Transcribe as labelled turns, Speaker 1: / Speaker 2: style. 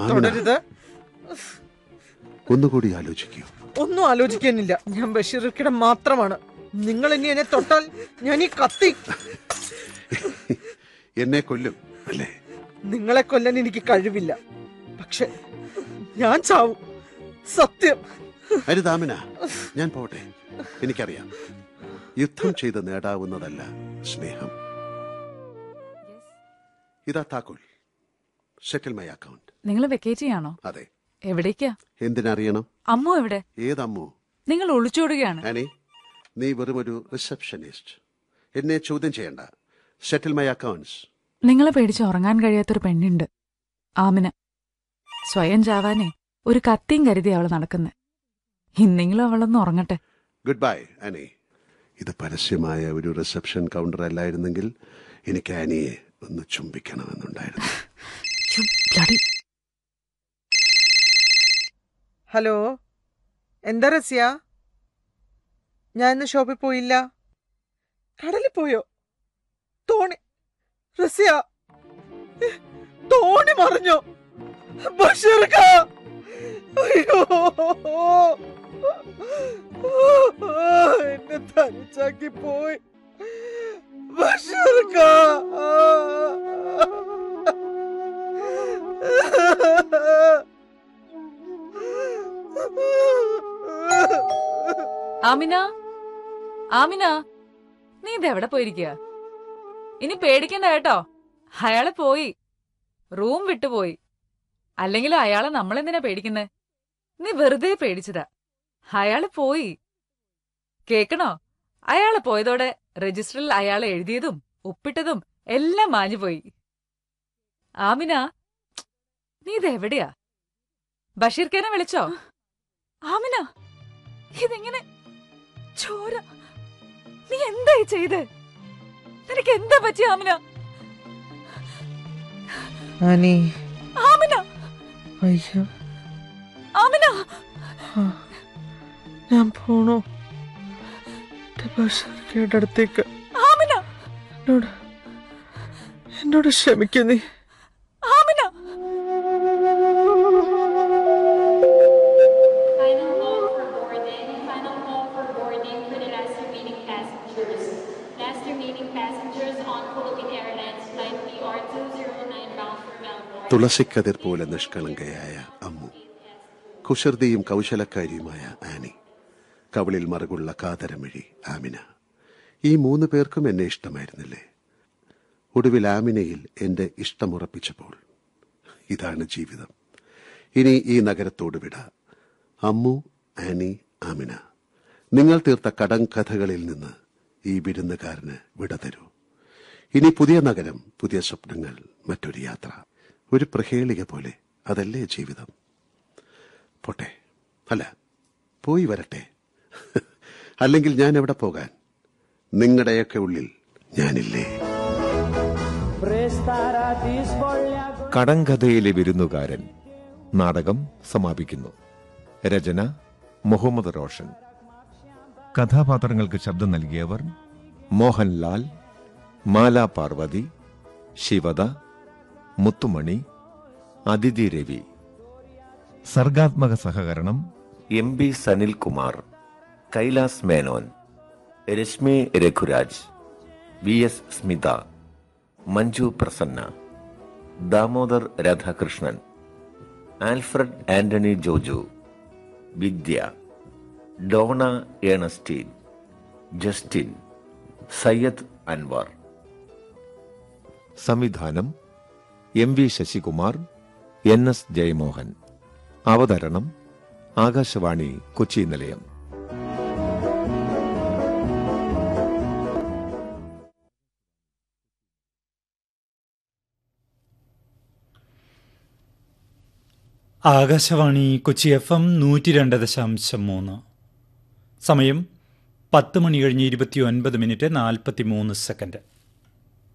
Speaker 1: തുടരുത്
Speaker 2: ഒന്നുകൂടി ആലോചിക്കൂ
Speaker 1: ഒന്നും ആലോചിക്കാനില്ല ഞാൻ ബഷീർക്കിടെ മാത്രമാണ് നിങ്ങൾ ഇനി എന്നെ തൊട്ടാൽ ഞാൻ ഈ കത്തി
Speaker 2: എന്നെ കൊല്ലും അല്ലേ
Speaker 1: നിങ്ങളെ കൊല്ലാൻ എനിക്ക് കഴിവില്ല പക്ഷെ ഞാൻ ചാവും സത്യം
Speaker 2: അരുതാമന ഞാൻ പോട്ടെ എനിക്കറിയാം യുദ്ധം ചെയ്ത് നേടാവുന്നതല്ല സ്നേഹം ഇതാ താക്കോൽ സെറ്റിൽ മൈ അക്കൗണ്ട്
Speaker 3: നിങ്ങൾ വെക്കേറ്റ് ചെയ്യാണോ
Speaker 2: അതെ
Speaker 3: എവിടേക്കാ
Speaker 2: എന്തിനറിയണം
Speaker 3: അമ്മു എവിടെ
Speaker 2: ഏതമ്മോ
Speaker 3: നിങ്ങൾ ഒളിച്ചോടുകയാണ്
Speaker 2: ആനി നീ വെറും ഒരു റിസപ്ഷനിസ്റ്റ് എന്നെ ചോദ്യം ചെയ്യണ്ട സെറ്റിൽ മൈ അക്കൗണ്ട്സ്
Speaker 3: നിങ്ങളെ പേടിച്ച് ഉറങ്ങാൻ കഴിയാത്തൊരു പെണ്ണുണ്ട് ആമിന സ്വയം ചാവാനേ ഒരു കത്തിയും കരുതി അവള് നടക്കുന്നെ ഇന്നെങ്കിലും അവളൊന്ന് ഉറങ്ങട്ടെ
Speaker 2: ഗുഡ് ബൈ ആനി ഇത് പരസ്യമായ ഒരു റിസപ്ഷൻ കൗണ്ടർ അല്ലായിരുന്നെങ്കിൽ എനിക്ക് ആനിയെ ഒന്ന് ചുംബിക്കണമെന്നുണ്ടായിരുന്നു
Speaker 3: ഛു, bloody.
Speaker 1: ഹലോ എന്താ റസ്യ ഞാൻ ഇന്ന് ഷോപ്പിൽ പോയില്ല കടലിൽ പോയോ തോണി റസ്യ ഏ, തോണി മറിഞ്ഞോ ബഷീർക്ക അയ്യോ എന്നെ തനിച്ചാക്കി പോയി ബഷീർക്ക
Speaker 3: ആമിന ആമിന നീ ഇതെവിടെ പോയിരിക്കുക ഇനി പേടിക്കണ്ട കേട്ടോ അയാള് പോയി റൂം വിട്ടുപോയി അല്ലെങ്കിലും അയാളെ നമ്മളെന്തിനാ പേടിക്കുന്നേ നീ വെറുതെ പേടിച്ചതാ അയാള് പോയി കേക്കണോ അയാള് പോയതോടെ രജിസ്റ്ററിൽ അയാൾ എഴുതിയതും ഒപ്പിട്ടതും എല്ലാം മാഞ്ഞുപോയി ആമിന നീ ഇതെവിടെയാ ബഷീർക്കേനെ വിളിച്ചോ ആമിന ഇതെങ്ങനെ ചോര നീ എന്തായി ചെയ്ത് നിനക്ക് എന്താ പറ്റി ആമിന
Speaker 1: അനി
Speaker 3: ആമിന
Speaker 1: അയ്യോ
Speaker 3: ആമിന
Speaker 1: ആ, ഞാൻ പോണു എന്റെ ബഷീർക്കയുടെ അടുത്തേക്ക്
Speaker 3: ആമിന
Speaker 1: എന്നോട് എന്നോട് ക്ഷമിക്കൂ നീ
Speaker 3: Amina
Speaker 4: Final call for boarding. Final call for boarding for the last remaining passengers. Last remaining passengers on Philippine Airlines flight PR209 bound for Melbourne.
Speaker 2: തുളസിക്കതിർ പോലെ നിഷ്കളങ്കയായ അമ്മു കുസൃതിയും കൗശലക്കാരിയുമായ ആനി കവളിൽ മറുകുള്ള കാതരമിഴി ആമിന ഈ മൂന്ന് പേർക്കും എന്നെ ഇഷ്ടമായിരുന്നില്ലേ ഒടുവിൽ ആമിനയിൽ എന്റെ ഇഷ്ടമുറപ്പിച്ചപ്പോൾ ഇതാണ് ജീവിതം ഇനി ഈ നഗരത്തോട് വിട അമ്മു ആനി ആമിന നിങ്ങൾ തീർത്ത കടങ്കഥകളിൽ നിന്ന് ഈ വിരുന്നുകാരന് വിട തരൂ ഇനി പുതിയ നഗരം പുതിയ സ്വപ്നങ്ങൾ മറ്റൊരു യാത്ര ഒരു പ്രഹേളിക പോലെ അതല്ലേ ജീവിതം പോട്ടെ അല്ല പോയി വരട്ടെ അല്ലെങ്കിൽ ഞാൻ എവിടെ പോകാൻ നിങ്ങളുടെയൊക്കെ ഉള്ളിൽ ഞാനില്ലേ
Speaker 5: കടങ്കഥയിലെ വിരുന്നുകാരൻ നാടകം സമാപിക്കുന്നു രചന മുഹമ്മദ് റോഷൻ
Speaker 6: കഥാപാത്രങ്ങൾക്ക് ശബ്ദം നൽകിയവർ
Speaker 5: മോഹൻലാൽ മാല പാർവതി ശിവദ മുത്തുമണി അതിഥി രവി
Speaker 6: സർഗാത്മക സഹകരണം
Speaker 5: M B Sanilkumar Kailas Menon Rashmi Raghuraj V S Smitha Manju Prasanna Damodar Radhakrishnan Alfred Antony Joju Vidya Dona Ernestine Justin Sayyid Anwar സംവിധാനം M V Sasikumar N S Jayamohan അവതരണം ആകാശവാണി കൊച്ചി നിലയം
Speaker 7: ആകാശവാണി കൊച്ചി എഫ് എം നൂറ്റി രണ്ട് ദശാംശം മൂന്ന് സമയം പത്ത് മണി കഴിഞ്ഞ് ഇരുപത്തി ഒൻപത് മിനിറ്റ് നാൽപ്പത്തി മൂന്ന് സെക്കൻഡ്